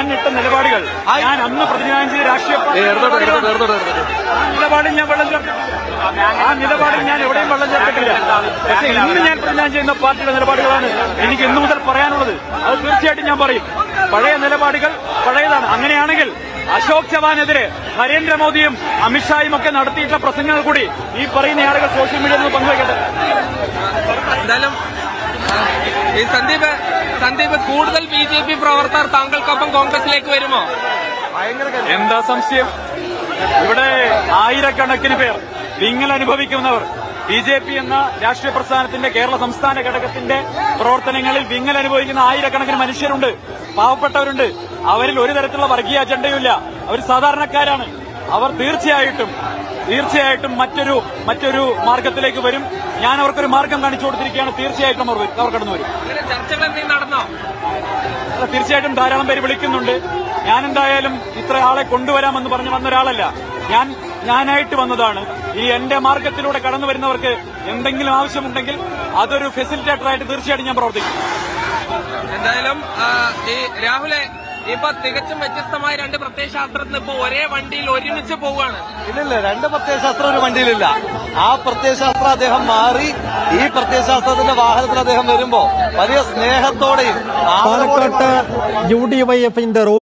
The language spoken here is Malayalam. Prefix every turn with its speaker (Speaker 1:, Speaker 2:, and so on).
Speaker 1: ഞാൻ ഇട്ട നിലപാടുകൾ ഞാൻ അന്ന് പ്രതിനിധാനം ചെയ്ത രാഷ്ട്രീയ പാർട്ടി നിലപാടുകളാണ്. ആ നിലപാടിൽ ഞാൻ വെള്ളം ചേർത്തിട്ടില്ല ആ നിലപാടിൽ ഞാൻ എവിടെയും വെള്ളം ചേർത്തിട്ടില്ല പക്ഷെ ഇന്ന് ഞാൻ പ്രതിനിധാനം ചെയ്യുന്ന പാർട്ടിയുടെ നിലപാടുകളാണ് എനിക്ക് ഇന്നു മുതൽ പറയാനുള്ളത് അത് തീർച്ചയായിട്ടും ഞാൻ പറയും പഴയ നിലപാടുകൾ പഴയതാണ് അങ്ങനെയാണെങ്കിൽ അശോക് ചവാനെതിരെ നരേന്ദ്രമോദിയും അമിത്ഷായും ഒക്കെ നടത്തിയിട്ടുള്ള പ്രസംഗങ്ങൾ കൂടി ഈ പറയുന്ന ആളുകൾ സോഷ്യൽ മീഡിയയിൽ നിന്ന് പങ്കുവയ്ക്കട്ടെ
Speaker 2: എന്തായാലും ഈ സന്ദീപ് സന്ദീപ് കൂടുതൽ ബി ജെ പി പ്രവർത്തകർ താങ്കൾക്കൊപ്പം കോൺഗ്രസിലേക്ക് വരുമോ
Speaker 1: എന്താ സംശയം ഇവിടെ ആയിരക്കണക്കിന് പേർ വിങ്ങൽ അനുഭവിക്കുന്നവർ ബി ജെ പി എന്ന രാഷ്ട്രീയ പ്രസ്ഥാനത്തിന്റെ കേരള സംസ്ഥാന ഘടകത്തിന്റെ പ്രവർത്തനങ്ങളിൽ വിങ്ങൽ അനുഭവിക്കുന്ന ആയിരക്കണക്കിന് മനുഷ്യരുണ്ട് പാവപ്പെട്ടവരുണ്ട് അവരിൽ ഒരു തരത്തിലുള്ള വർഗീയ അജണ്ടയുമില്ല അവർ സാധാരണക്കാരാണ് അവർ തീർച്ചയായിട്ടും തീർച്ചയായിട്ടും മറ്റൊരു മറ്റൊരു മാർഗത്തിലേക്ക് വരും ഞാൻ അവർക്കൊരു മാർഗം കാണിച്ചു കൊടുത്തിരിക്കുകയാണ് തീർച്ചയായിട്ടും അവർ അവർ കടന്നു വരും
Speaker 2: അങ്ങനെ ചർച്ചകൾ എന്തെങ്കിലും നടന്നോ
Speaker 1: അല്ല, തീർച്ചയായിട്ടും ധാരാളം പേര് വിളിക്കുന്നുണ്ട് ഞാൻ എന്തായാലും ഇത്ര ആളെ കൊണ്ടുവരാമെന്ന് പറഞ്ഞ് വന്ന ഒരാളല്ല ഞാൻ ഞാനായിട്ട് വന്നതാണ് ഈ എന്റെ മാർഗത്തിലൂടെ കടന്നു വരുന്നവർക്ക് എന്തെങ്കിലും ആവശ്യമുണ്ടെങ്കിൽ അതൊരു ഫെസിലിറ്റേറ്ററായിട്ട് തീർച്ചയായിട്ടും ഞാൻ പ്രവർത്തിക്കും
Speaker 2: എന്തായാലും ആ, ഈ രാഹുലെ ഇപ്പൊ തികച്ചും വ്യത്യസ്തമായ രണ്ട് പ്രത്യയശാസ്ത്രത്തിന് ഇപ്പൊ ഒരേ വണ്ടിയിൽ ഒരുമിച്ച് പോവുകയാണ്
Speaker 3: ഇല്ലില്ല രണ്ട് പ്രത്യയശാസ്ത്രം ഒരു വണ്ടിയിലില്ല ആ പ്രത്യയശാസ്ത്രം അദ്ദേഹം മാറി ഈ പ്രത്യയശാസ്ത്രത്തിന്റെ വാഹനത്തിൽ അദ്ദേഹം വരുമ്പോ വലിയ സ്നേഹത്തോടെയും ആദരവോടെയും
Speaker 4: പാലക്കാട്ട് യു ഡി വൈ എഫിന്റെ